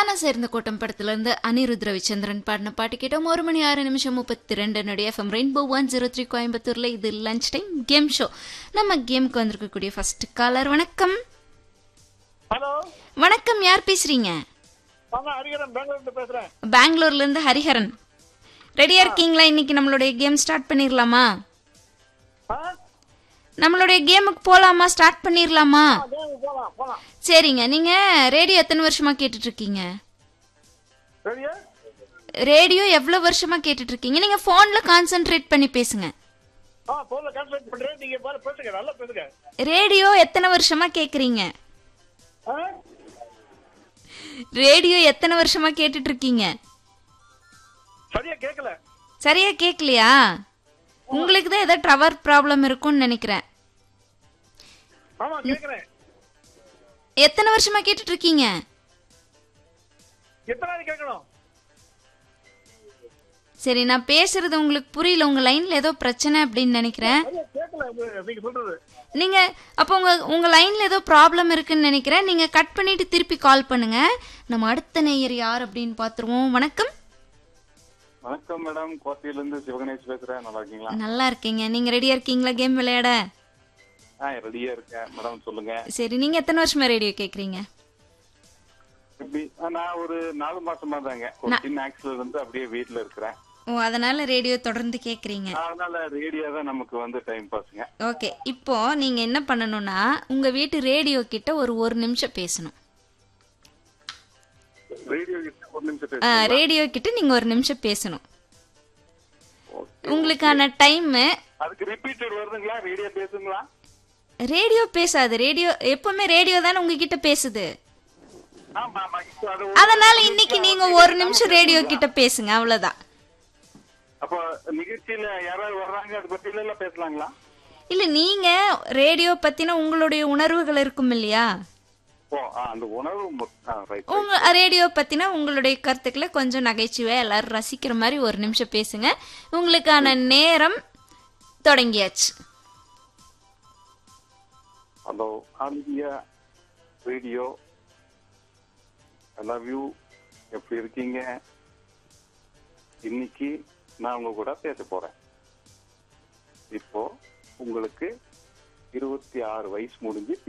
ஒன்னா சேர்ந்த கூட்டம் படத்துல இருந்து அனிருத் ரவிச்சந்திரன் பாடின பாட்டு கேட்டோம் ஒரு மணி ஆறு நிமிஷம் முப்பத்தி ரெண்டு நொடி FM rainbow one zero three கோயம்புத்தூர்ல இது லஞ்ச் டைம் கேம் ஷோ நம்ம கேமுக்கு வந்திருக்கக்கூடிய ஃபர்ஸ்ட் காலர் வணக்கம் ஹலோ வணக்கம் யார் பேசுறீங்க நான் ஹரிகரன் பெங்களூர்ல பேசுறேன் பெங்களூர்ல இருந்து ஹரிஹரன் ரெடியா இருக்கீங்களா இன்னைக்கு நம்மளுடைய கேம் ஸ்டார்ட் பண்ணிரலாமா ஆ நம்மளுடைய கேமுக்கு போலாமா ஸ்டார்ட் பண்ணிரலாமா கேம் போலாம் போலாம் சரிங்க நீங்க ரேடியோ எத்தனை வருஷமா கேட்டுட்டு இருக்கீங்க ரெடியா ரேடியோ எவ்வளவு வருஷமா கேட்டுட்டு இருக்கீங்க நீங்க போன்ல கான்சென்ட்ரேட் பண்ணி பேசுங்க ஆ போன்ல கான்சன்ட்ரேட் பண்றேன் நீங்க பாரு பேசுங்க நல்லா பேசுங்க ரேடியோ எத்தனை வருஷமா கேக்குறீங்க ஆ ரேடியோ எத்தனை வருஷமா கேட்டுட்டு இருக்கீங்க சரியா கேட்கல சரியா கேட்கலையா உங்களுக்கு தான் ஏதோ டவர் ப்ராப்ளம் இருக்கும்னு நினைக்கிறேன் ஆமா கேக்குறேன் எத்தனை வருஷமா கேட்டுட்டு இருக்கீங்க எத்தனை நாள் கேட்கணும் சரி நான் பேசுறது உங்களுக்கு புரியல உங்க லைன்ல ஏதோ பிரச்சனை அப்படின்னு நினைக்கிறேன் சரியா கேட்கல இது நீங்க சொல்றது நீங்க அப்போ உங்க உங்க லைன்ல ஏதோ ப்ராப்ளம் இருக்குன்னு நினைக்கிறேன் நீங்க கட் பண்ணிட்டு திருப்பி கால் பண்ணுங்க நம்ம அடுத்த நேயர் யார் அப்படின்னு பாத்துருவோம் வணக்கம் வணக்கம் மேடம் கோட்டையில இருந்து சிவகணேஷ் பேசுறேன் நல்லா இருக்கீங்களா நல்லா இருக்கீங்க நீங்க ரெடியா இருக்கீங்களா கேம் விளையாட ஆ ரெடியா இருக்கேன் மேடம் சொல்லுங்க சரி நீங்க எத்தனை வருஷமா ரேடியோ கேக்குறீங்க எப்படி ஆ, நான் ஒரு நாலு மாசமா தாங்க ஒரு சின்ன ஆக்சிடென்ட் இருந்து அப்படியே வீட்ல இருக்கிறேன் ஓ அதனால ரேடியோ தொடர்ந்து கேக்குறீங்க அதனால ரேடியோ தான் நமக்கு வந்து டைம் பாஸுங்க ஓகே இப்போ நீங்க என்ன பண்ணணும்னா உங்க வீட்டு ரேடியோ கிட்ட ஒரு ஒரு நிமிஷம் பேசணும் ரேடியோ கிட்ட ஒரு நிமிஷம் ஆ, பேச ரேடியோ கிட்ட நீங்க ஒரு நிமிஷம் பேசணும் உங்களுக்கான டைம் அதுக்கு ரிப்பீட்டட் வருதுங்களா ரேடியோ பேசுங்களா ரேடியோ பேசாது ரேடியோ எப்பவுமே ரேடியோ தானே உங்ககிட்ட பேசுது ஆமா ஆமா இப்போ அது ஒரு- அதனால இன்னைக்கு நீங்க ஒரு நிமிஷம் ரேடியோ கிட்ட பேசுங்க அவ்வளவுதான் அப்போ நிகழ்ச்சியில யாராவது வர்றாங்க அதை பத்தி எல்லாம் பேசலாங்களா இல்ல நீங்க ரேடியோ பத்தின உங்களுடைய உணர்வுகள் இருக்கும் இல்லையா ஓ ஆ, அந்த உணவு ரைட் உங்க ரேடியோ பத்தின உங்களுடைய கருத்துக்களை கொஞ்சம் நகைச்சுவை எல்லாரும் ரசிக்கிற மாதிரி ஒரு நிமிஷம் பேசுங்க உங்களுக்கான நேரம் தொடங்கியாச்சு hello All India Radio I love you எப்படி இருக்கீங்க இன்னைக்கு நான் உங்க கூட பேச போறேன் இப்போ உங்களுக்கு இருபத்தி ஆறு வயசு முடிஞ்சு